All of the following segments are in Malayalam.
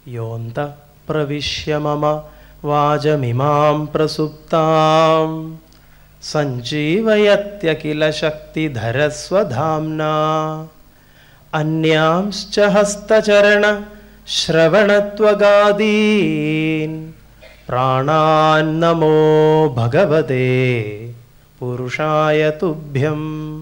യോന്ത പ്രവിശ്യ മമ വാചമിമാം പ്രസുപ്താം സഞ്ജീവയത്യഖില ശക്തിധരസ്വധാംനാ അന്യാംശ്ച ഹസ്തചരണ ശ്രവണത്വഗാദീൻ പ്രാണാൻ നമോ ഭഗവതേ പുരുഷായ തുഭ്യം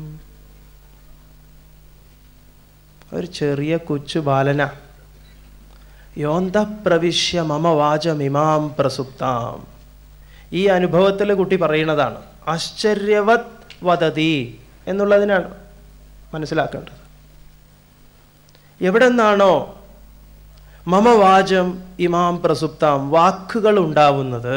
ഒരു ചെറിയ കൊച്ചു ബാലന യോന്ത പ്രവിശ്യ മമ വാചമിമാം പ്രസുപ്താം ഈ അനുഭവത്തിൽ കുട്ടി പറയുന്നതാണ് ആശ്ചര്യവത് വദതി എന്നുള്ളതിനാണ് മനസ്സിലാക്കേണ്ടത് എവിടെ നിന്നാണോ മമ വാചം ഇമാം പ്രസുപ്താം വാക്കുകൾ ഉണ്ടാവുന്നത്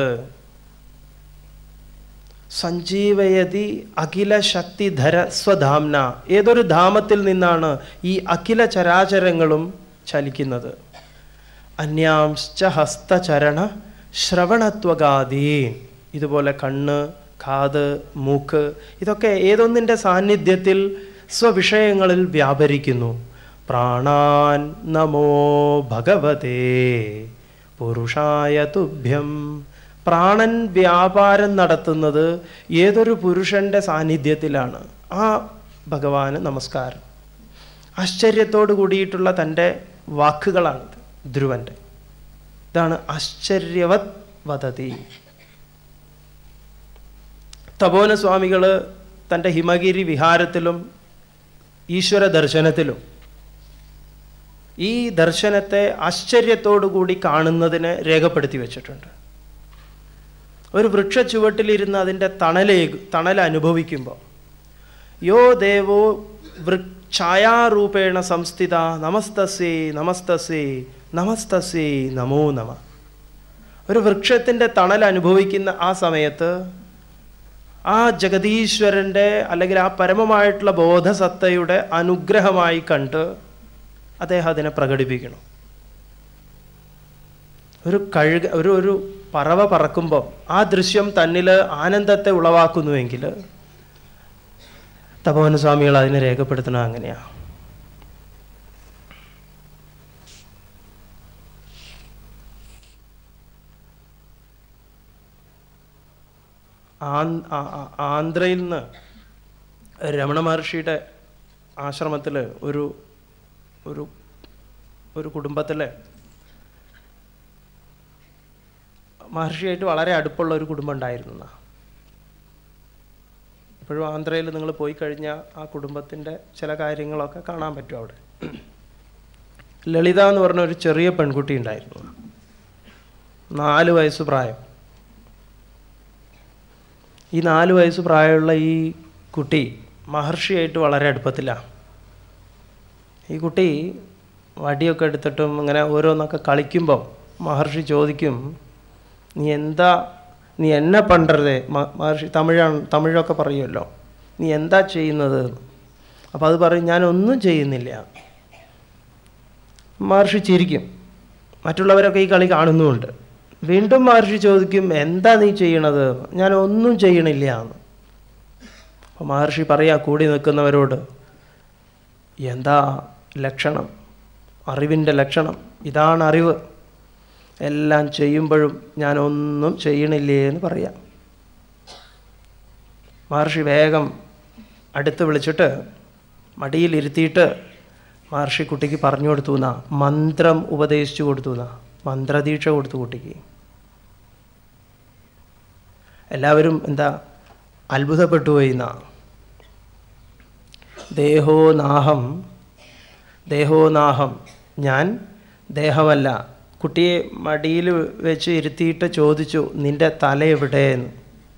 സഞ്ജീവയതി അഖില ശക്തിധര സ്വധാംന ഏതൊരു ധാമത്തിൽ നിന്നാണ് ഈ അഖില ചരാചരങ്ങളും ചലിക്കുന്നത് അന്യാംശ്ച ഹസ്തചരണ ശ്രവണത്വഗാദീൻ ഇതുപോലെ കണ്ണ് കാത് മൂക്ക് ഇതൊക്കെ ഏതൊന്നിൻ്റെ സാന്നിധ്യത്തിൽ സ്വവിഷയങ്ങളിൽ വ്യാപരിക്കുന്നു പ്രാണാൻ നമോ ഭഗവതേ പുരുഷായ തുഭ്യം പ്രാണൻ വ്യാപാരം നടത്തുന്നത് ഏതൊരു പുരുഷന്റെ സാന്നിധ്യത്തിലാണ് ആ ഭഗവാന് നമസ്കാരം ആശ്ചര്യത്തോട് കൂടിയിട്ടുള്ള തൻ്റെ വാക്കുകളാണിത് ധ്രുവന്റെ ഇതാണ് ആശ്ചര്യവത് വദതി തപോന സ്വാമികൾ തൻ്റെ ഹിമഗിരി വിഹാരത്തിലും ഈശ്വര ദർശനത്തിലും ഈ ദർശനത്തെ ആശ്ചര്യത്തോടു കൂടി കാണുന്നതിന് രേഖപ്പെടുത്തി വെച്ചിട്ടുണ്ട് ഒരു വൃക്ഷ ചുവട്ടിലിരുന്ന് അതിൻ്റെ തണലേ തണൽ അനുഭവിക്കുമ്പോൾ യോ ദേവോ വൃ ഛായാരൂപേണ സംസ്ഥിത നമസ്തസേ നമസ്തസേ നമസ്തസേ നമോ നമ ഒരു വൃക്ഷത്തിൻ്റെ തണൽ അനുഭവിക്കുന്ന ആ സമയത്ത് ആ ജഗതീശ്വരൻ്റെ അല്ലെങ്കിൽ ആ പരമമായിട്ടുള്ള ബോധസത്തയുടെ അനുഗ്രഹമായി കണ്ട് അദ്ദേഹം അതിനെ പ്രകടിപ്പിക്കണം ഒരു കഴുക ഒരു ഒരു പറവ പറക്കുമ്പോൾ ആ ദൃശ്യം തന്നിൽ ആനന്ദത്തെ ഉളവാക്കുന്നുവെങ്കിൽ തപോവന സ്വാമികൾ അതിനെ രേഖപ്പെടുത്തണം അങ്ങനെയാ ആൻ- ആ- ആ- ആന്ധ്രയിൽ നിന്ന് രമണ മഹർഷിയുടെ ആശ്രമത്തിൽ ഒരു ഒരു ഒരു കുടുംബത്തിലെ മഹർഷിയായിട്ട് വളരെ അടുപ്പുള്ള ഒരു കുടുംബം ഉണ്ടായിരുന്നു എന്നാ. ഇപ്പോഴും ആന്ധ്രയിൽ നിങ്ങൾ പോയി കഴിഞ്ഞാൽ ആ കുടുംബത്തിൻ്റെ ചില കാര്യങ്ങളൊക്കെ കാണാൻ പറ്റും അവിടെ ലളിത എന്ന് പറഞ്ഞ ഒരു ചെറിയ പെൺകുട്ടി ഉണ്ടായിരുന്നു നാല് വയസ്സ് പ്രായം ഈ നാല് വയസ്സ് പ്രായമുള്ള ഈ കുട്ടി മഹർഷിയായിട്ട് വളരെ അടുപ്പത്തിലാണ് ഈ കുട്ടി വടിയൊക്കെ എടുത്തിട്ടും ഇങ്ങനെ ഓരോന്നൊക്കെ കളിക്കുമ്പോൾ മഹർഷി ചോദിക്കും നീ എന്താ നീ എന്നെ പണ്ടരുതേ മ- മഹർഷി തമിഴാണ് തമിഴൊക്കെ പറയുമല്ലോ നീ എന്താ ചെയ്യുന്നത് അപ്പോൾ അത് പറയും ഞാൻ ഒന്നും ചെയ്യുന്നില്ല മഹർഷി ചിരിക്കും മറ്റുള്ളവരൊക്കെ ഈ കളി കാണുന്നുമുണ്ട് വീണ്ടും മഹർഷി ചോദിക്കും എന്താ നീ ചെയ്യണത് ഞാൻ ഒന്നും ചെയ്യണില്ല എന്ന് അപ്പോൾ മഹർഷി പറയാ കൂടി നിൽക്കുന്നവരോട് എന്താ ലക്ഷണം അറിവിൻ്റെ ലക്ഷണം ഇതാണ് അറിവ് എല്ലാം ചെയ്യുമ്പോഴും ഞാൻ ഒന്നും ചെയ്യണില്ലേ എന്ന് പറയാം മഹർഷി വേഗം അടുത്ത് വിളിച്ചിട്ട് മടിയിലിരുത്തിയിട്ട് മഹർഷി കുട്ടിക്ക് പറഞ്ഞു കൊടുത്തു എന്നാ മന്ത്രം ഉപദേശിച്ചു കൊടുത്തു എന്നാ മന്ത്രദീക്ഷ കൊടുത്തു കുട്ടിക്ക് എല്ലാവരും എന്താ അത്ഭുതപ്പെട്ടു പോയി എന്നാ ദേഹോ നാഹം ദേഹോ നാഹം ഞാൻ ദേഹമല്ല കുട്ടിയെ മടിയിൽ വെച്ച് ഇരുത്തിയിട്ട് ചോദിച്ചു നിന്റെ തല എവിടെയെന്ന്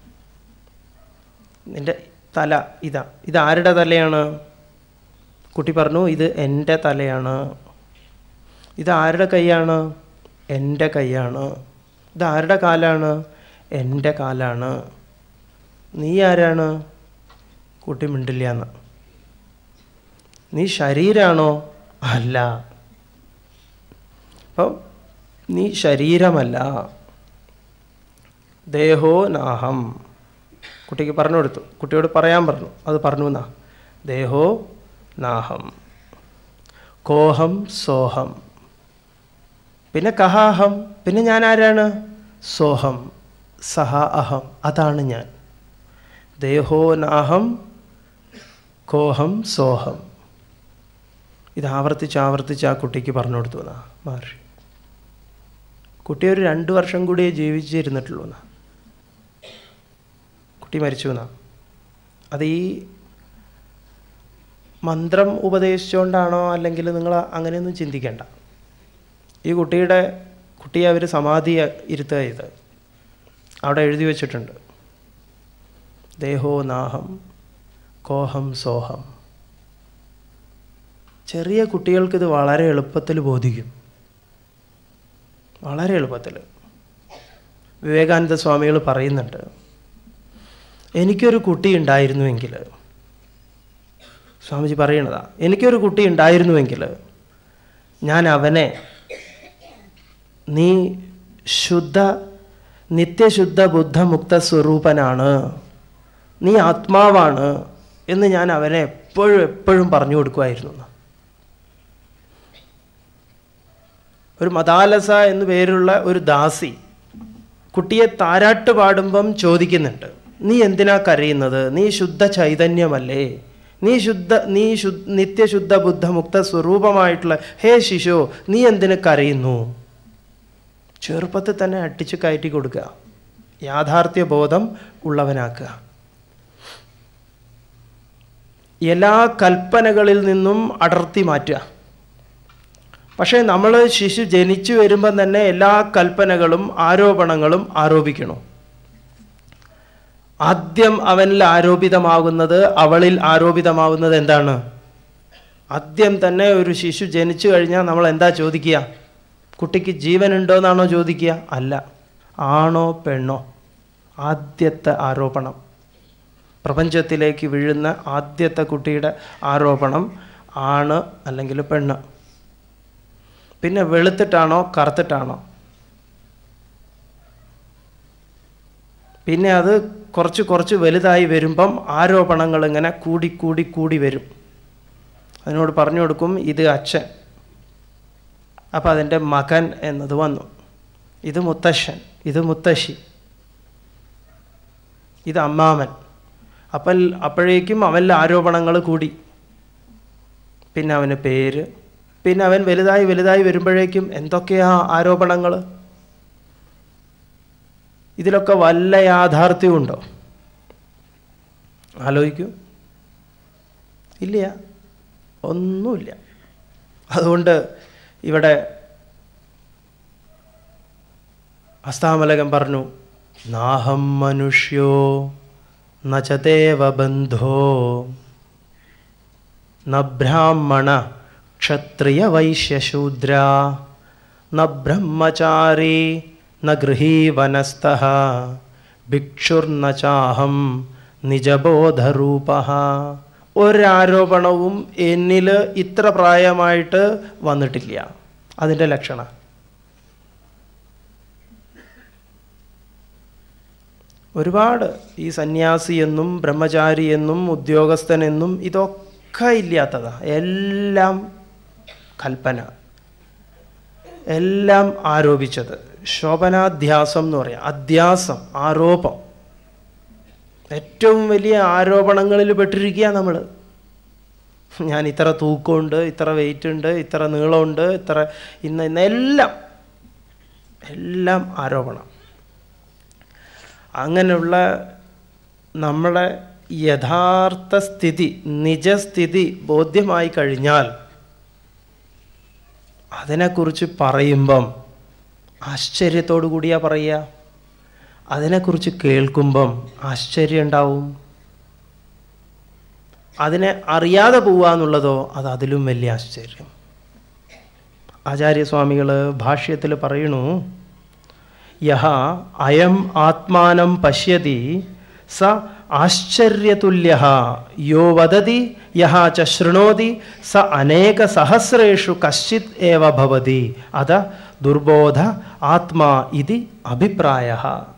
നിന്റെ തല ഇതാ ഇത് ആരുടെ തലയാണ് കുട്ടി പറഞ്ഞു ഇത് എൻ്റെ തലയാണ് ഇത് ആരുടെ കൈയാണ് എൻ്റെ കൈയാണ് ഇത് ആരുടെ കാലാണ് എൻ്റെ കാലാണ് നീ ആരാണ് കുട്ടി മിണ്ടില്ല എന്ന് നീ ശരീരാണോ അല്ല അപ്പം നീ ശരീരമല്ല ദേഹോ നാഹം കുട്ടിക്ക് പറഞ്ഞു കൊടുത്തു കുട്ടിയോട് പറയാൻ പറഞ്ഞു അത് പറഞ്ഞു എന്നാ ദേഹോ നാഹം കോഹം സോഹം പിന്നെ കഹാഹം പിന്നെ ഞാൻ ആരാണ് സോഹം സഹ അഹം അതാണ് ഞാൻ ദേഹോ നാഹം കോഹം സോഹം ഇത് ആവർത്തിച്ച് ആവർത്തിച്ച് ആ കുട്ടിക്ക് പറഞ്ഞു കൊടുത്തു എന്നാ മഹർഷി കുട്ടി ഒരു രണ്ട് വർഷം കൂടിയേ ജീവിച്ചിരുന്നിട്ടുള്ളൂ എന്നാ കുട്ടി മരിച്ചു എന്നാ അത് ഈ മന്ത്രം ഉപദേശിച്ചുകൊണ്ടാണോ അല്ലെങ്കിൽ നിങ്ങൾ അങ്ങനെയൊന്നും ചിന്തിക്കേണ്ട ഈ കുട്ടിയുടെ കുട്ടിയെ അവർ സമാധി ഇരുത്തുക ഇത് അവിടെ എഴുതി വച്ചിട്ടുണ്ട് ദേഹോ നാഹം കോഹം സോഹം ചെറിയ കുട്ടികൾക്ക് ഇത് വളരെ എളുപ്പത്തിൽ ബോധിക്കും വളരെ എളുപ്പത്തിൽ വിവേകാനന്ദ സ്വാമികൾ പറയുന്നുണ്ട് എനിക്കൊരു കുട്ടി ഉണ്ടായിരുന്നുവെങ്കിൽ സ്വാമിജി പറയണതാ എനിക്കൊരു കുട്ടി ഉണ്ടായിരുന്നുവെങ്കിൽ ഞാൻ അവനെ നീ ശുദ്ധ നിത്യശുദ്ധ ബുദ്ധമുക്ത സ്വരൂപനാണ് നീ ആത്മാവാണ് എന്ന് ഞാൻ അവനെ എപ്പോഴും എപ്പോഴും പറഞ്ഞു കൊടുക്കുമായിരുന്നു എന്ന്. ഒരു മദാലസ എന്നു പേരുള്ള ഒരു ദാസി കുട്ടിയെ താരാട്ട് പാടുമ്പം ചോദിക്കുന്നുണ്ട് നീ എന്തിനാ കരയുന്നത് നീ ശുദ്ധ ചൈതന്യമല്ലേ നീ ശുദ്ധ നീ ശു നിത്യശുദ്ധ ബുദ്ധമുക്ത സ്വരൂപമായിട്ടുള്ള ഹേ ശിശു നീ എന്തിന് കരയുന്നു ചെറുപ്പത്തിൽ തന്നെ അട്ടിച്ച് കയറ്റി കൊടുക്കുക യാഥാർത്ഥ്യ ബോധം ഉള്ളവനാക്കുക എല്ലാ കൽപ്പനകളിൽ നിന്നും അടർത്തി മാറ്റുക പക്ഷേ നമ്മൾ ശിശു ജനിച്ചു വരുമ്പം തന്നെ എല്ലാ കൽപ്പനകളും ആരോപണങ്ങളും ആരോപിക്കണം ആദ്യം അവനിൽ ആരോപിതമാകുന്നത് അവളിൽ ആരോപിതമാകുന്നത് എന്താണ് ആദ്യം തന്നെ ഒരു ശിശു ജനിച്ചു കഴിഞ്ഞാൽ നമ്മൾ എന്താ ചോദിക്കുക കുട്ടിക്ക് ജീവനുണ്ടോ എന്നാണോ ചോദിക്കുക അല്ല ആണോ പെണ്ണോ ആദ്യത്തെ ആരോപണം പ്രപഞ്ചത്തിലേക്ക് വീഴുന്ന ആദ്യത്തെ കുട്ടിയുടെ ആരോപണം ആണ് അല്ലെങ്കിൽ പെണ്ണ് പിന്നെ വെളുത്തിട്ടാണോ കറുത്തിട്ടാണോ പിന്നെ അത് കുറച്ച് കുറച്ച് വലുതായി വരുമ്പം ആരോപണങ്ങൾ ഇങ്ങനെ കൂടി കൂടി കൂടി വരും അതിനോട് പറഞ്ഞു കൊടുക്കും ഇത് അച്ഛൻ അപ്പം അതിൻ്റെ മകൻ എന്നത് വന്നു ഇത് മുത്തശ്ശൻ ഇത് മുത്തശ്ശി ഇത് അമ്മാമൻ അപ്പം അപ്പോഴേക്കും അവനിൽ ആരോപണങ്ങൾ കൂടി പിന്നെ അവന് പേര് പിന്നെ അവൻ വലുതായി വലുതായി വരുമ്പോഴേക്കും എന്തൊക്കെയാ ആരോപണങ്ങൾ ഇതിലൊക്കെ വല്ല യാഥാർത്ഥ്യമുണ്ടോ ആലോചിക്കൂ ഇല്ല ഒന്നുമില്ല അതുകൊണ്ട് ഇവിടെ ഹസ്താമലകൻ പറഞ്ഞു നാഹം മനുഷ്യോ നചദേവ ബന്ധോ ന ബ്രാഹ്മണ ക്ഷത്രിയ വൈശ്യശൂദ്ര ന ബ്രഹ്മചാരി ന ഗൃഹീവനസ്ഥ ഭിക്ഷുർന ചാഹം നിജബോധരൂപ ഒരാരോപണവും എന്നിൽ ഇത്ര പ്രായമായിട്ട് വന്നിട്ടില്ല അതിൻ്റെ ലക്ഷണം ഒരുപാട് ഈ സന്യാസി എന്നും ബ്രഹ്മചാരി എന്നും ഉദ്യോഗസ്ഥൻ എന്നും ഇതൊക്കെ ഇല്ലാത്തതാ എല്ലാം കൽപ്പന എല്ലാം ആരോപിച്ചത് ശോഭനാധ്യാസം എന്ന് പറയാം അധ്യാസം ആരോപം ഏറ്റവും വലിയ ആരോപണങ്ങളിൽ പെട്ടിരിക്കുക നമ്മൾ ഞാൻ ഇത്ര തൂക്കമുണ്ട് ഇത്ര വെയിറ്റ് ഉണ്ട് ഇത്ര നീളമുണ്ട് ഇത്ര ഇന്ന ഇന്ന എല്ലാം എല്ലാം ആരോപണം അങ്ങനെയുള്ള നമ്മളെ യഥാർത്ഥ സ്ഥിതി നിജസ്ഥിതി ബോധ്യമായി കഴിഞ്ഞാൽ അതിനെക്കുറിച്ച് പറയുമ്പം ആശ്ചര്യത്തോടു കൂടിയാ പറയുക അതിനെക്കുറിച്ച് കേൾക്കുമ്പം ആശ്ചര്യം ഉണ്ടാവും അതിനെ അറിയാതെ പോവുക എന്നുള്ളതോ അത് അതിലും വലിയ ആശ്ചര്യം ആചാര്യസ്വാമികൾ ഭാഷ്യത്തിൽ പറയണു യഹ അയം ആത്മാനം പശ്യതി സ ആശ്ചര്യതുല്യ യോ വദതി യഹ ച ശൃണോതി സ അനേക സഹസ്രേഷു കശ്ചിത് ഏവ ഭവതി അത ദുർബോധ ആത്മാ ഇതി അഭിപ്രായ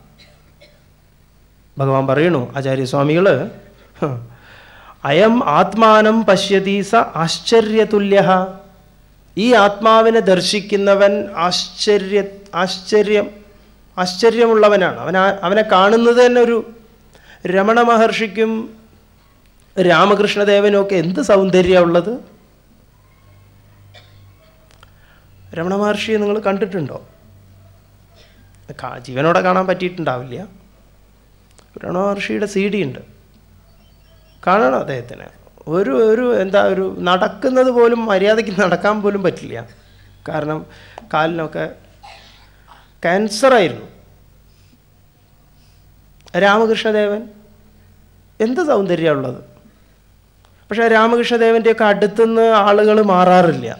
ഭഗവാൻ പറയണു ആചാര്യസ്വാമികൾ അയം ആത്മാനം പശ്യതി സ ആശ്ചര്യതുല്യ ഈ ആത്മാവിനെ ദർശിക്കുന്നവൻ ആശ്ചര്യ ആശ്ചര്യം ആശ്ചര്യമുള്ളവനാണ് അവൻ അവനെ കാണുന്നത് തന്നെ ഒരു രമണ മഹർഷിക്കും രാമകൃഷ്ണദേവനും ഒക്കെ എന്ത് സൗന്ദര്യമുള്ളത് രമണ മഹർഷിയെ നിങ്ങൾ കണ്ടിട്ടുണ്ടോ കാ- ജീവനോടെ കാണാൻ പറ്റിയിട്ടുണ്ടാവില്ല രമണ മഹർഷിയുടെ സി ഡി ഉണ്ട് കാണണം അദ്ദേഹത്തിന് ഒരു ഒരു എന്താ ഒരു നടക്കുന്നത് പോലും മര്യാദയ്ക്ക് നടക്കാൻ പോലും പറ്റില്ല കാരണം കാലിനൊക്കെ ക്യാൻസറായിരുന്നു രാമകൃഷ്ണദേവൻ എന്ത് സൗന്ദര്യമുള്ളത് പക്ഷേ രാമകൃഷ്ണദേവൻ്റെയൊക്കെ അടുത്തുനിന്ന് ആളുകൾ മാറാറില്ല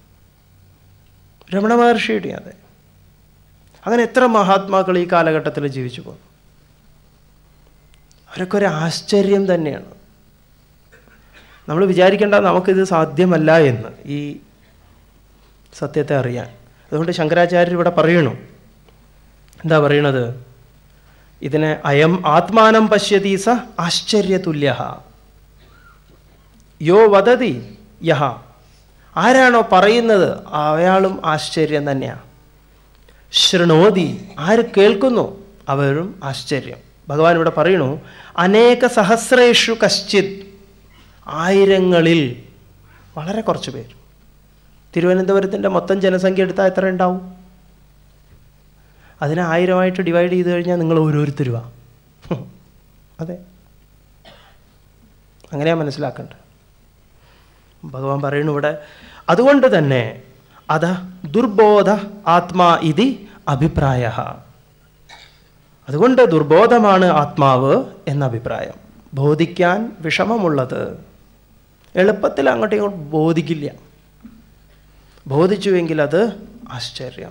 രമണ മഹർഷിയുടെ അതെ അങ്ങനെ എത്ര മഹാത്മാക്കൾ ഈ കാലഘട്ടത്തിൽ ജീവിച്ചു പോകുന്നു അവരൊക്കെ ഒരു ആശ്ചര്യം തന്നെയാണ് നമ്മൾ വിചാരിക്കേണ്ട നമുക്കിത് സാധ്യമല്ല എന്ന് ഈ സത്യത്തെ അറിയാൻ അതുകൊണ്ട് ശങ്കരാചാര്യർ ഇവിടെ പറയണു എന്താ പറയണത് ഇതിനെ അയം ആത്മാനം പശ്യതി സ ആശ്ചര്യതുല്യ യോ വദതി യഹ ആരാണോ പറയുന്നത് അയാളും ആശ്ചര്യം തന്നെയാണ് ശൃണോതി ആര് കേൾക്കുന്നു അവരും ആശ്ചര്യം ഭഗവാൻ ഇവിടെ പറയണു അനേക സഹസ്രേഷു കശ്ചിത് ആയിരങ്ങളിൽ വളരെ കുറച്ച് പേര് തിരുവനന്തപുരത്തിൻ്റെ മൊത്തം ജനസംഖ്യ എടുത്താൽ എത്ര ഉണ്ടാവും അതിനെ ആയിരമായിട്ട് ഡിവൈഡ് ചെയ്ത് കഴിഞ്ഞാൽ നിങ്ങൾ ഓരോരുത്തരുവാ അതെ അങ്ങനെയാ മനസ്സിലാക്കേണ്ടത് ഭഗവാൻ പറയുന്നു ഇവിടെ അതുകൊണ്ട് തന്നെ അത ദുർബോധ ആത്മാ ഇതി അഭിപ്രായ അതുകൊണ്ട് ദുർബോധമാണ് ആത്മാവ് എന്ന അഭിപ്രായം ബോധിക്കാൻ വിഷമമുള്ളത് എളുപ്പത്തിൽ അങ്ങോട്ടും ഇങ്ങോട്ടും ബോധിക്കില്ല ബോധിച്ചുവെങ്കിൽ അത് ആശ്ചര്യം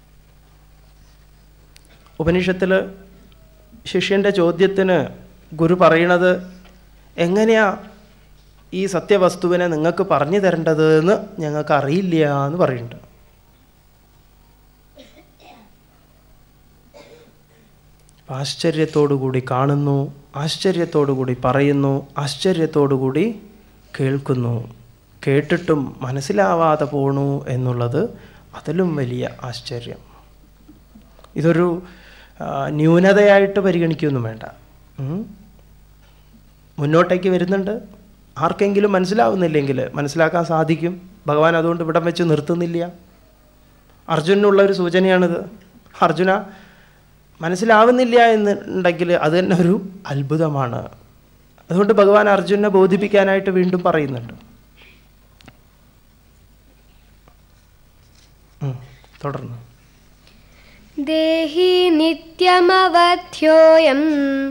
ഉപനിഷത്തിൽ ശിഷ്യൻ്റെ ചോദ്യത്തിന് ഗുരു പറയണത് എങ്ങനെയാ ഈ സത്യവസ്തുവിനെ നിങ്ങൾക്ക് പറഞ്ഞു തരേണ്ടത് എന്ന് ഞങ്ങൾക്ക് അറിയില്ല എന്ന് പറയുന്നുണ്ട് ആശ്ചര്യത്തോടുകൂടി കാണുന്നു ആശ്ചര്യത്തോടുകൂടി പറയുന്നു ആശ്ചര്യത്തോടുകൂടി കേൾക്കുന്നു കേട്ടിട്ടും മനസ്സിലാവാതെ പോണു എന്നുള്ളത് അതിലും വലിയ ആശ്ചര്യം ഇതൊരു ആ, ന്യൂനതയായിട്ട് പരിഗണിക്കുകയൊന്നും വേണ്ട ഉം. മുന്നോട്ടേക്ക് വരുന്നുണ്ട് ആർക്കെങ്കിലും മനസ്സിലാവുന്നില്ലെങ്കിൽ മനസ്സിലാക്കാൻ സാധിക്കും ഭഗവാൻ അതുകൊണ്ട് ഇവിടം വെച്ച് നിർത്തുന്നില്ല അർജുനുള്ള ഒരു സൂചനയാണിത് അർജുന മനസ്സിലാവുന്നില്ല എന്നുണ്ടെങ്കിൽ അത് തന്നെ ഒരു അത്ഭുതമാണ് അതുകൊണ്ട് ഭഗവാൻ അർജുനെ ബോധിപ്പിക്കാനായിട്ട് വീണ്ടും പറയുന്നുണ്ട് ഉം, തുടർന്ന് देहि नित्यमवध्योऽयम्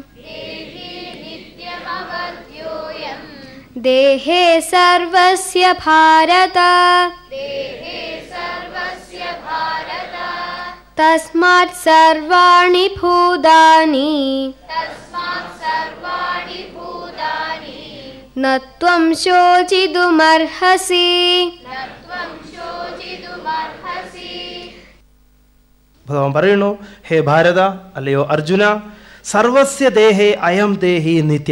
देहे सर्वस्य भारत तस्मात् सर्वाणि भूतानि न त्वं शोचितुमर्हसि ഭഗവാൻ പറയുന്നു ഹേ ഭാരത അല്ലയോ അർജുന സർവസ്യ ദേഹേ അയം ദേഹി നിത്യ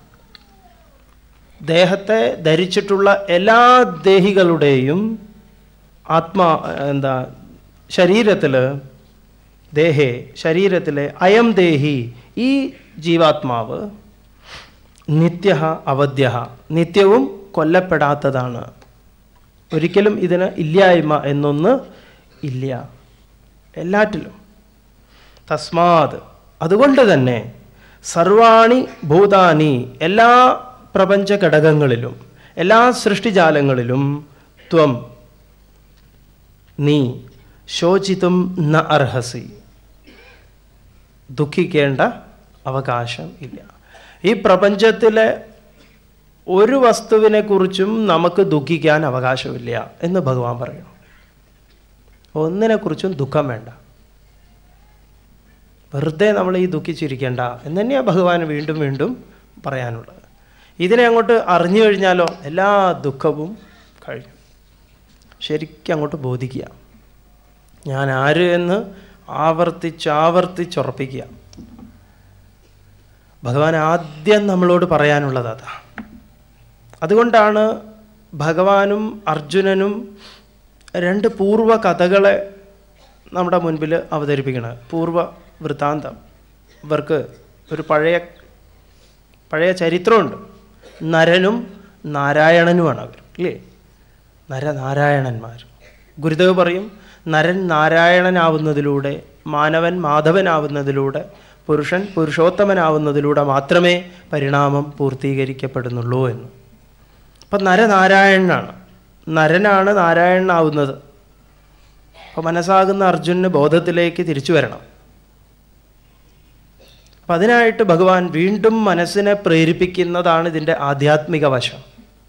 ദേഹത്തെ ധരിച്ചിട്ടുള്ള എല്ലാ ദേഹികളുടെയും ആത്മാ എന്താ ശരീരത്തിൽ ദേഹേ ശരീരത്തിലെ അയം ദേഹി ഈ ജീവാത്മാവ് നിത്യ അവധ്യ നിത്യവും കൊല്ലപ്പെടാത്തതാണ് ഒരിക്കലും ഇതിന് ഇല്ലായ്മ എന്നൊന്ന് ഇല്ല എല്ലാറ്റിലും തസ്മാത് അതുകൊണ്ട് തന്നെ സർവാണി ഭൂതാനി എല്ലാ പ്രപഞ്ച ഘടകങ്ങളിലും എല്ലാ സൃഷ്ടിജാലങ്ങളിലും ത്വം നീ ശോചിതും ന അർഹസി ദുഃഖിക്കേണ്ട അവകാശം ഇല്ല ഈ പ്രപഞ്ചത്തിലെ ഒരു വസ്തുവിനെ കുറിച്ചും നമുക്ക് ദുഃഖിക്കാൻ അവകാശമില്ല എന്ന് ഭഗവാൻ പറയുന്നു ഒന്നിനെക്കുറിച്ചും ദുഃഖം വേണ്ട വെറുതെ നമ്മൾ ഈ ദുഃഖിച്ചിരിക്കേണ്ട എന്ന് തന്നെയാണ് ഭഗവാൻ വീണ്ടും വീണ്ടും പറയാനുള്ളത് ഇതിനെ അങ്ങോട്ട് അറിഞ്ഞു കഴിഞ്ഞാലോ എല്ലാ ദുഃഖവും കഴിഞ്ഞു ശരിക്കും അങ്ങോട്ട് ബോധിക്കുക ഞാൻ ആര് എന്ന് ആവർത്തിച്ചാവർത്തിച്ചുറപ്പിക്കുക ഭഗവാൻ ആദ്യം നമ്മളോട് പറയാനുള്ളത് അതാ അതുകൊണ്ടാണ് ഭഗവാനും അർജുനനും രണ്ട് പൂർവ്വ കഥകളെ നമ്മുടെ മുൻപിൽ അവതരിപ്പിക്കണം പൂർവ്വ വൃത്താന്തം ഇവർക്ക് ഒരു പഴയ പഴയ ചരിത്രമുണ്ട് നരനും നാരായണനുമാണ് അവർ ഇല്ലേ നരനാരായണന്മാർ ഗുരുദേവ് പറയും നരൻ നാരായണനാവുന്നതിലൂടെ മാനവൻ മാധവനാവുന്നതിലൂടെ പുരുഷൻ പുരുഷോത്തമനാവുന്നതിലൂടെ മാത്രമേ പരിണാമം പൂർത്തീകരിക്കപ്പെടുന്നുള്ളൂ എന്ന് അപ്പം നരനാരായണനാണ് നരനാണ് നാരായണനാവുന്നത് അപ്പോൾ മനസ്സാകുന്ന അർജുനന് ബോധത്തിലേക്ക് തിരിച്ചു വരണം അപ്പം അതിനായിട്ട് ഭഗവാൻ വീണ്ടും മനസ്സിനെ പ്രേരിപ്പിക്കുന്നതാണ് ഇതിൻ്റെ ആധ്യാത്മിക വശം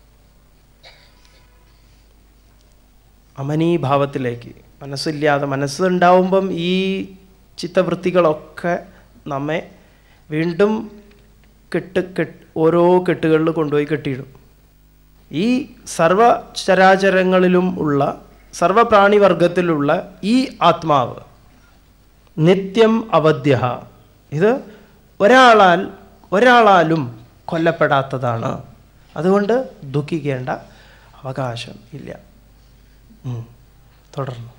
അമനീഭാവത്തിലേക്ക് മനസ്സില്ലാതെ മനസ്സുണ്ടാവുമ്പം ഈ ചിത്തവൃത്തികളൊക്കെ നമ്മെ വീണ്ടും കെട്ട് കെട്ട് ഓരോ കെട്ടുകളിൽ കൊണ്ടുപോയി കെട്ടിയിടും ഈ സർവ ചരാചരങ്ങളിലും ഉള്ള സർവപ്രാണിവർഗത്തിലുള്ള ഈ ആത്മാവ് നിത്യം അവധ്യ ഇത് ഒരാളാൽ ഒരാളാലും കൊല്ലപ്പെടാത്തതാണ് അതുകൊണ്ട് ദുഃഖിക്കേണ്ട അവകാശം ഇല്ല ഉം. തുടർന്നു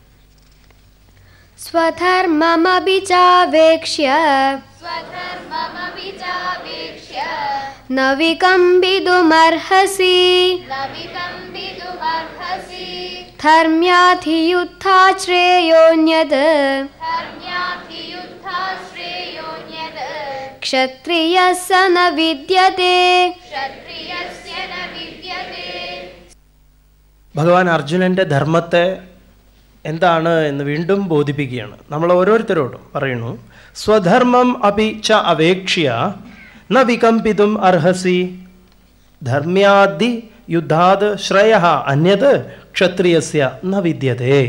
स्वधर्ममपि चावेक्ष्य स्वधर्ममपि चावेक्ष्य न विकम्पितुमर्हसि न विकम्पितुमर्हसि धर्म्याधियुत्था श्रेयोऽन्यत् धर्म्याभियुद्धा श्रेयोऽन्यत् क्षत्रियः स न विद्यते क्षत्रियस्य न विद्यते ഭഗവാൻ അർജുനൻ്റെ ധർമ്മത്തെ എന്താണ് എന്ന് വീണ്ടും ബോധിപ്പിക്കുകയാണ് നമ്മൾ ഓരോരുത്തരോടും പറയുന്നു സ്വധർമ്മം അപി ച അപേക്ഷ്യ ന വികമ്പിതും അർഹസി ധർമ്മ്യാദി യുദ്ധാത് ശ്രേയ അന്യത് ക്ഷത്രിയസ്യ ന വിദ്യതേ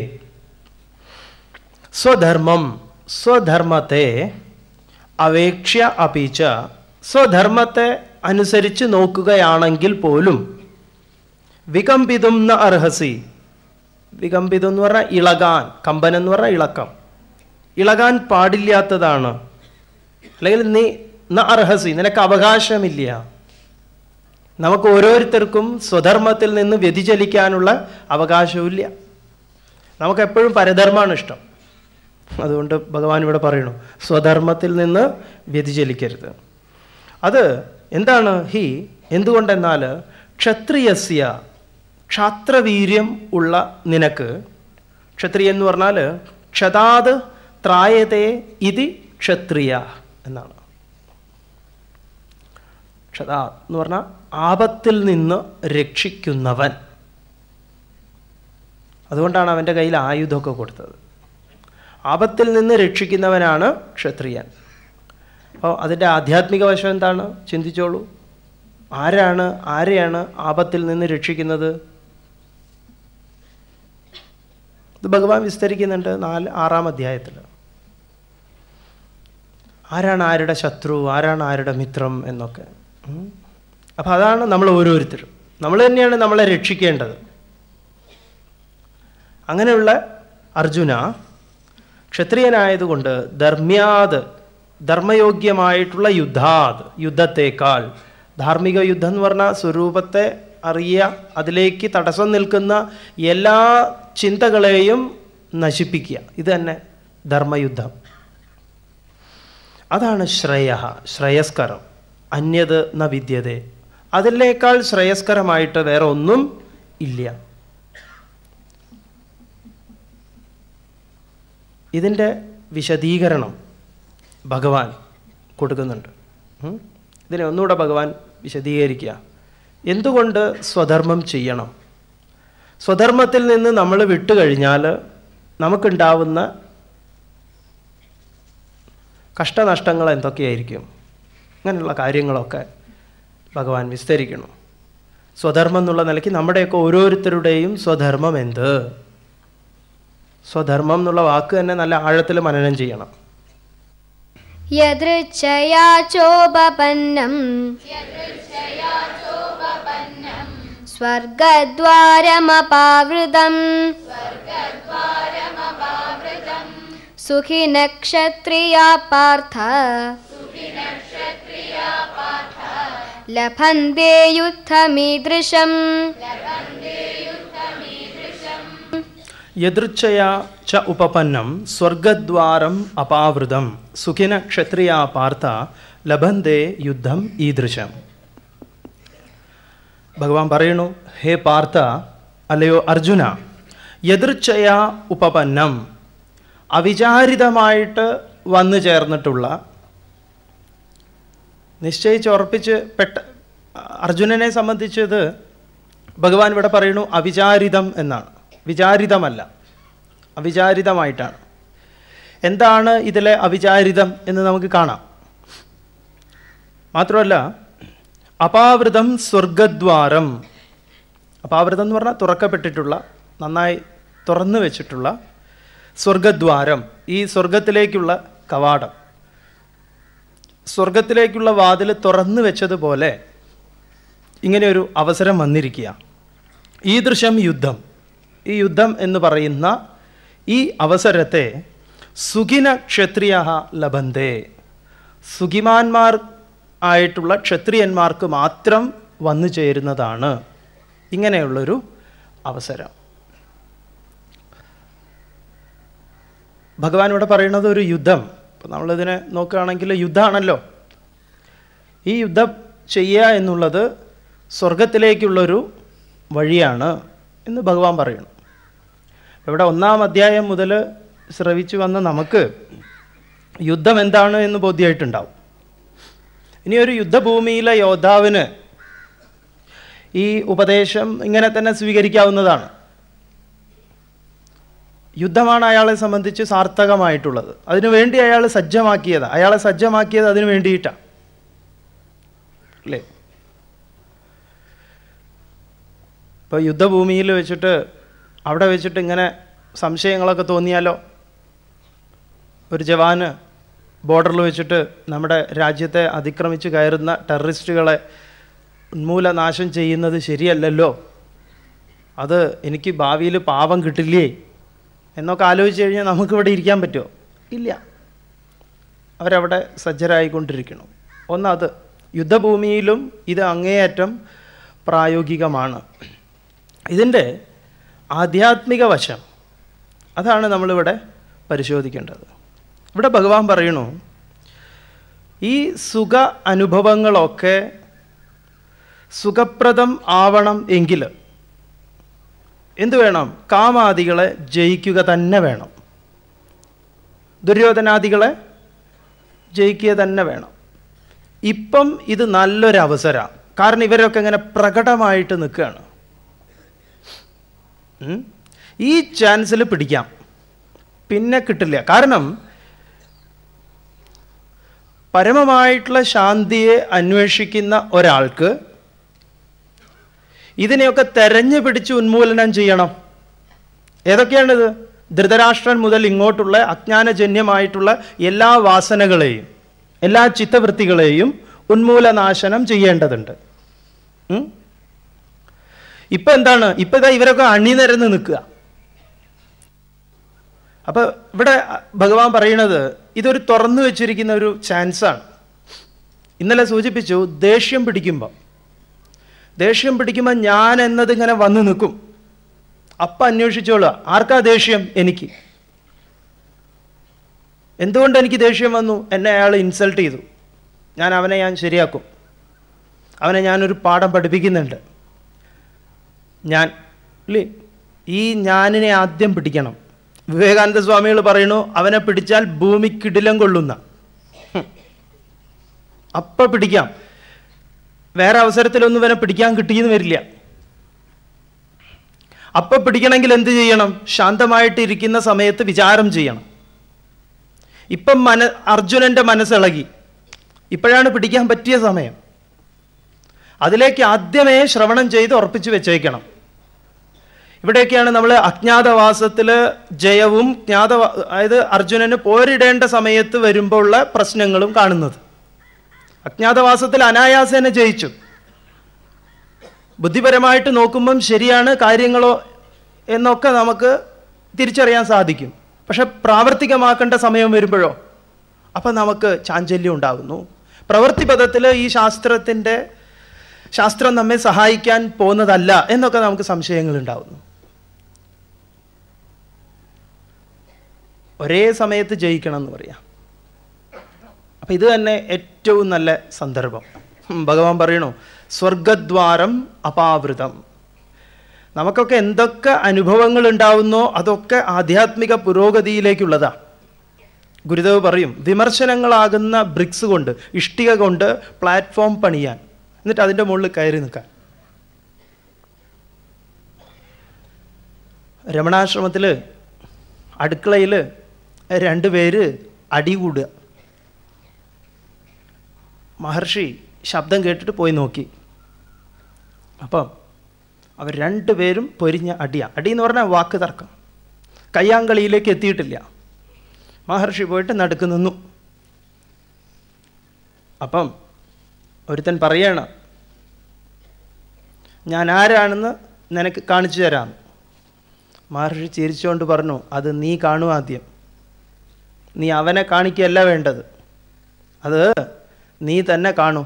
സ്വധർമ്മം സ്വധർമ്മത്തെ അപേക്ഷ്യ അപിച്ച സ്വധർമ്മത്തെ അനുസരിച്ച് നോക്കുകയാണെങ്കിൽ പോലും വികമ്പിതും ന അർഹസി വികമ്പിതം എന്ന് പറഞ്ഞാൽ ഇളകാൻ കമ്പനം എന്ന് പറഞ്ഞാൽ ഇളക്കം ഇളകാൻ പാടില്ലാത്തതാണ് അല്ലെങ്കിൽ നീ ന അർഹസി നിനക്ക് അവകാശമില്ല നമുക്ക് ഓരോരുത്തർക്കും സ്വധർമ്മത്തിൽ നിന്ന് വ്യതിചലിക്കാനുള്ള അവകാശവുമില്ല നമുക്ക് എപ്പോഴും പരധർമ്മമാണ് ഇഷ്ടം അതുകൊണ്ട് ഭഗവാൻ ഇവിടെ പറയണു സ്വധർമ്മത്തിൽ നിന്ന് വ്യതിചലിക്കരുത് അത് എന്താണ് ഹി എന്തുകൊണ്ടെന്നാൽ ക്ഷത്രിയസ്യ ക്ഷാത്രവീര്യം ഉള്ള നിനക്ക് ക്ഷത്രിയ എന്ന് പറഞ്ഞാൽ ക്ഷതാത് ത്രായതേ ഇതി ക്ഷത്രിയ എന്നാണ് ക്ഷത എന്ന് പറഞ്ഞാൽ ആപത്തിൽ നിന്ന് രക്ഷിക്കുന്നവൻ അതുകൊണ്ടാണ് അവൻ്റെ കയ്യിൽ ആയുധമൊക്കെ കൊടുത്തത് ആപത്തിൽ നിന്ന് രക്ഷിക്കുന്നവനാണ് ക്ഷത്രിയൻ അപ്പോൾ അതിൻ്റെ ആധ്യാത്മിക വശം എന്താണ് ചിന്തിച്ചോളൂ ആരാണ് ആരെയാണ് ആപത്തിൽ നിന്ന് രക്ഷിക്കുന്നത് ഇത് ഭഗവാൻ വിസ്തരിക്കുന്നുണ്ട് നാല് ആറാം അധ്യായത്തിൽ ആരാണ് ആരുടെ ശത്രു ആരാണ് ആരുടെ മിത്രം എന്നൊക്കെ ഉം. അപ്പം അതാണ് നമ്മൾ ഓരോരുത്തരും നമ്മൾ തന്നെയാണ് നമ്മളെ രക്ഷിക്കേണ്ടത് അങ്ങനെയുള്ള അർജുന ക്ഷത്രിയനായതുകൊണ്ട് ധർമ്മ്യാത് ധർമ്മയോഗ്യമായിട്ടുള്ള യുദ്ധാത് യുദ്ധത്തേക്കാൾ ധാർമ്മിക യുദ്ധം എന്ന് പറഞ്ഞാൽ സ്വരൂപത്തെ അറിയുക അതിലേക്ക് തടസ്സം നിൽക്കുന്ന എല്ലാ ചിന്തകളെയും നശിപ്പിക്കുക ഇത് തന്നെ ധർമ്മയുദ്ധം അതാണ് ശ്രേയ ശ്രേയസ്കരം അന്യത് ന വിദ്യതേ അതിനേക്കാൾ ശ്രേയസ്കരമായിട്ട് വേറെ ഒന്നും ഇല്ല ഇതിൻ്റെ വിശദീകരണം ഭഗവാൻ കൊടുക്കുന്നുണ്ട് ഉം. ഇതിനെ ഒന്നുകൂടെ ഭഗവാൻ വിശദീകരിക്കുക എന്തുകൊണ്ട് സ്വധർമ്മം ചെയ്യണം സ്വധർമ്മത്തിൽ നിന്ന് നമ്മൾ വിട്ടുകഴിഞ്ഞാൽ നമുക്കുണ്ടാവുന്ന കഷ്ടനഷ്ടങ്ങൾ എന്തൊക്കെയായിരിക്കും അങ്ങനെയുള്ള കാര്യങ്ങളൊക്കെ ഭഗവാൻ വിസ്തരിക്കണം സ്വധർമ്മം എന്നുള്ള നിലയ്ക്ക് നമ്മുടെയൊക്കെ ഓരോരുത്തരുടെയും സ്വധർമ്മം എന്ത് സ്വധർമ്മം എന്നുള്ള വാക്ക് തന്നെ നല്ല ആഴത്തിൽ മനനം ചെയ്യണം यदृच्छया चोपपन्नम् स्वर्गद्वारमपावृतम् सुखिनक्षत्रिया पार्थ लभन्ते युद्धमीदृशम् യദൃച്ഛയാ ച ഉപപന്നം സ്വർഗദ്വാരം അപാവൃതം സുഖിന ക്ഷത്രിയാ പാർത്ഥ ലഭന്തേ യുദ്ധം ഈദൃശം ഭഗവാൻ പറയുന്നു ഹേ പാർത്ഥ അല്ലയോ അർജുന യദൃച്ഛയാ ഉപപന്നം അവിചാരിതമായിട്ട് വന്നു ചേർന്നിട്ടുള്ള നിശ്ചയിച്ചുറപ്പിച്ച് പെട്ട അർജുനനെ സംബന്ധിച്ചത് ഭഗവാൻ ഇവിടെ പറയുന്നു അവിചാരിതം എന്നാണ് വിചാരിതമല്ല അവിചാരിതമായിട്ടാണ് എന്താണ് ഇതിലെ അവിചാരിതം എന്ന് നമുക്ക് കാണാം മാത്രമല്ല അപാവൃതം സ്വർഗദ്വാരം അപാവൃതം എന്ന് പറഞ്ഞാൽ തുറക്കപ്പെട്ടിട്ടുള്ള നന്നായി തുറന്നു വെച്ചിട്ടുള്ള സ്വർഗദ്വാരം ഈ സ്വർഗത്തിലേക്കുള്ള കവാടം സ്വർഗത്തിലേക്കുള്ള വാതിൽ തുറന്നു വെച്ചതുപോലെ ഇങ്ങനെ ഒരു അവസരം വന്നിരിക്കുക ഈ ദൃശ്യം യുദ്ധം ഈ യുദ്ധം എന്ന് പറയുന്ന ഈ അവസരത്തെ സുഖിന ക്ഷത്രിയ ലഭന്തേ സുഖിമാന്മാർ ആയിട്ടുള്ള ക്ഷത്രിയന്മാർക്ക് മാത്രം വന്നു ചേരുന്നതാണ് ഇങ്ങനെയുള്ളൊരു അവസരം ഭഗവാൻ ഇവിടെ പറയുന്നത് ഒരു യുദ്ധം ഇപ്പം നമ്മളിതിനെ നോക്കുകയാണെങ്കിൽ യുദ്ധമാണല്ലോ ഈ യുദ്ധം ചെയ്യുക എന്നുള്ളത് സ്വർഗത്തിലേക്കുള്ളൊരു വഴിയാണ് എന്ന് ഭഗവാൻ പറയുന്നു ഇവിടെ ഒന്നാം അധ്യായം മുതൽ ശ്രവിച്ചു വന്ന നമുക്ക് യുദ്ധം എന്താണ് എന്ന് ബോധ്യമായിട്ടുണ്ടാവും ഇനി ഒരു യുദ്ധഭൂമിയിലെ യോദ്ധാവിന് ഈ ഉപദേശം ഇങ്ങനെ തന്നെ സ്വീകരിക്കാവുന്നതാണ് യുദ്ധമാണ് അയാളെ സംബന്ധിച്ച് സാർത്ഥകമായിട്ടുള്ളത് അതിനുവേണ്ടി അയാൾ സജ്ജമാക്കിയത് അയാളെ സജ്ജമാക്കിയത് അതിനു വേണ്ടിയിട്ടാണ് അല്ലേ ഇപ്പോൾ യുദ്ധഭൂമിയിൽ വെച്ചിട്ട് അവിടെ വെച്ചിട്ട് ഇങ്ങനെ സംശയങ്ങളൊക്കെ തോന്നിയാലോ ഒരു ജവാന് ബോർഡറിൽ വെച്ചിട്ട് നമ്മുടെ രാജ്യത്തെ അതിക്രമിച്ച് കയറുന്ന ടെററിസ്റ്റുകളെ ഉന്മൂലനാശം ചെയ്യുന്നത് ശരിയല്ലല്ലോ അത് എനിക്ക് ഭാവിയിൽ പാപം കിട്ടില്ലേ എന്നൊക്കെ ആലോചിച്ച് കഴിഞ്ഞാൽ നമുക്കിവിടെ ഇരിക്കാൻ പറ്റുമോ ഇല്ല അവരവിടെ സജ്ജരായിക്കൊണ്ടിരിക്കണം ഒന്നത് യുദ്ധഭൂമിയിലും ഇത് അങ്ങേയറ്റം പ്രായോഗികമാണ് ഇതിൻ്റെ ആധ്യാത്മിക വശം അതാണ് നമ്മളിവിടെ പരിശോധിക്കേണ്ടത് ഇവിടെ ഭഗവാൻ പറയണു ഈ സുഖ അനുഭവങ്ങളൊക്കെ സുഖപ്രദം ആവണം എങ്കിൽ എന്തു വേണം കാമാദികളെ ജയിക്കുക തന്നെ വേണം ദുര്യോധനാദികളെ ജയിക്കുക തന്നെ വേണം ഇപ്പം ഇത് നല്ലൊരു അവസരമാണ് കാരണം ഇവരൊക്കെ ഇങ്ങനെ പ്രകടമായിട്ട് നിൽക്കുകയാണ് ഉം. ഈ ചാൻസിൽ പിടിക്കാം പിന്നെ കിട്ടില്ല കാരണം പരമമായിട്ടുള്ള ശാന്തിയെ അന്വേഷിക്കുന്ന ഒരാൾക്ക് ഇതിനെയൊക്കെ തെരഞ്ഞു പിടിച്ച് ഉന്മൂലനം ചെയ്യണം ഏതൊക്കെയാണിത് ധൃതരാഷ്ട്രൻ മുതൽ ഇങ്ങോട്ടുള്ള അജ്ഞാനജന്യമായിട്ടുള്ള എല്ലാ വാസനകളെയും എല്ലാ ചിത്തവൃത്തികളെയും ഉന്മൂലനാശനം ചെയ്യേണ്ടതുണ്ട് ഉം? ഇപ്പൊ എന്താണ് ഇപ്പൊ ഇതാ ഇവരൊക്കെ അണിനിരന്ന് നിൽക്കുക അപ്പൊ ഇവിടെ ഭഗവാൻ പറയുന്നത് ഇതൊരു തുറന്നു വെച്ചിരിക്കുന്ന ഒരു ചാൻസാണ് ഇന്നലെ സൂചിപ്പിച്ചു ദേഷ്യം പിടിക്കുമ്പോൾ ദേഷ്യം പിടിക്കുമ്പോൾ ഞാൻ എന്നത് ഇങ്ങനെ വന്നു നിൽക്കും അപ്പം അന്വേഷിച്ചോളുക ആർക്കാ ദേഷ്യം എനിക്ക് എന്തുകൊണ്ട് എനിക്ക് ദേഷ്യം വന്നു എന്നെ അയാൾ ഇൻസൾട്ട് ചെയ്തു ഞാൻ അവനെ ഞാൻ ശരിയാക്കും അവനെ ഞാനൊരു പാഠം പഠിപ്പിക്കുന്നുണ്ട് ഞാൻ ഇല്ലേ ഈ ഞാനിനെ ആദ്യം പിടിക്കണം വിവേകാനന്ദ സ്വാമികൾ പറയുന്നു അവനെ പിടിച്ചാൽ ഭൂമിക്കിടിലം കൊള്ളുന്ന ഹും. അപ്പൊ പിടിക്കാം വേറെ അവസരത്തിലൊന്നും ഇവനെ പിടിക്കാൻ കിട്ടിയെന്ന് വരില്ല അപ്പൊ പിടിക്കണമെങ്കിൽ എന്ത് ചെയ്യണം ശാന്തമായിട്ട് ഇരിക്കുന്ന സമയത്ത് വിചാരം ചെയ്യണം ഇപ്പം മന അർജുനന്റെ മനസ്സിളകി ഇപ്പോഴാണ് പിടിക്കാൻ പറ്റിയ സമയം അതിലേക്ക് ആദ്യമേ ശ്രവണം ചെയ്ത് ഉറപ്പിച്ചു വെച്ചേക്കണം ഇവിടെയൊക്കെയാണ് നമ്മൾ അജ്ഞാതവാസത്തിൽ ജയവും ജ്ഞാത അതായത് അർജുനന് പോരിടേണ്ട സമയത്ത് വരുമ്പോൾ ഉള്ള പ്രശ്നങ്ങളും കാണുന്നത് അജ്ഞാതവാസത്തിൽ അനായാസേന ജയിച്ചു ബുദ്ധിപരമായിട്ട് നോക്കുമ്പം ശരിയാണ് കാര്യങ്ങളോ എന്നൊക്കെ നമുക്ക് തിരിച്ചറിയാൻ സാധിക്കും പക്ഷെ പ്രാവർത്തികമാക്കേണ്ട സമയം വരുമ്പോഴോ അപ്പം നമുക്ക് ചാഞ്ചല്യം ഉണ്ടാകുന്നു പ്രവൃത്തിപഥത്തിൽ ഈ ശാസ്ത്രത്തിൻ്റെ ശാസ്ത്രം നമ്മെ സഹായിക്കാൻ പോകുന്നതല്ല എന്നൊക്കെ നമുക്ക് സംശയങ്ങൾ ഉണ്ടാകുന്നു ഒരേ സമയത്ത് ജയിക്കണം എന്ന് പറയാം അപ്പം ഇത് തന്നെ ഏറ്റവും നല്ല സന്ദർഭം ഉം, ഭഗവാൻ പറയണു സ്വർഗദ്വാരം അപാവൃതം നമുക്കൊക്കെ എന്തൊക്കെ അനുഭവങ്ങൾ ഉണ്ടാവുന്നോ അതൊക്കെ ആധ്യാത്മിക പുരോഗതിയിലേക്കുള്ളതാ ഗുരുദേവ് പറയും വിമർശനങ്ങളാകുന്ന ബ്രിക്സ് കൊണ്ട് ഇഷ്ടിക കൊണ്ട് പ്ലാറ്റ്ഫോം പണിയാൻ എന്നിട്ട് അതിൻ്റെ മുകളിൽ കയറി നിൽക്കാൻ രമണാശ്രമത്തിൽ അടുക്കളയിൽ രണ്ടുപേര് അടികൂടുക മഹർഷി ശബ്ദം കേട്ടിട്ട് പോയി നോക്കി അപ്പം അവർ രണ്ടുപേരും പൊരിഞ്ഞ അടിയാ അടി എന്ന് പറഞ്ഞാൽ വാക്ക് തർക്കം കയ്യാങ്കളിയിലേക്ക് എത്തിയിട്ടില്ല മഹർഷി പോയിട്ട് നടുക്ക് നിന്നു അപ്പം ഒരുത്തൻ പറയണം ഞാൻ ആരാണെന്ന് നിനക്ക് കാണിച്ചു തരാം മഹർഷി ചിരിച്ചുകൊണ്ട് പറഞ്ഞു അത് നീ കാണൂ ആദ്യം നീ അവനെ കാണിക്കുകയല്ല വേണ്ടത് അത് നീ തന്നെ കാണൂ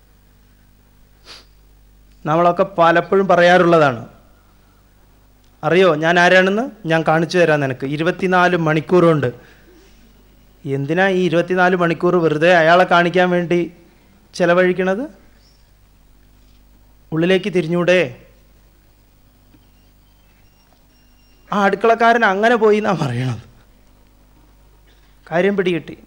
നമ്മളൊക്കെ പലപ്പോഴും പറയാറുള്ളതാണ് അറിയോ ഞാൻ ആരാണെന്ന് ഞാൻ കാണിച്ചു തരാം നിനക്ക് ഇരുപത്തിനാല് മണിക്കൂറുണ്ട് എന്തിനാ ഈ ഇരുപത്തിനാല് മണിക്കൂർ വെറുതെ അയാളെ കാണിക്കാൻ വേണ്ടി ചെലവഴിക്കണത് ഉള്ളിലേക്ക് തിരിഞ്ഞൂടെ ആ അടുക്കളക്കാരൻ അങ്ങനെ പോയി എന്നാ പറയണത് കാര്യം പിടികിട്ടി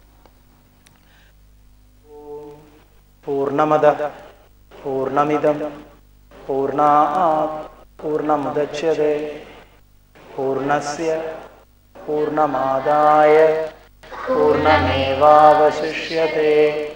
പൂർണ്ണമത പൂർണ്ണമിതം പൂർണ്ണാ പൂർണ്ണമുദച്യത്തെ പൂർണ്ണസ്യ പൂർണ്ണമാദായ പൂർണ്ണമേവാവശിഷ്യത്തെ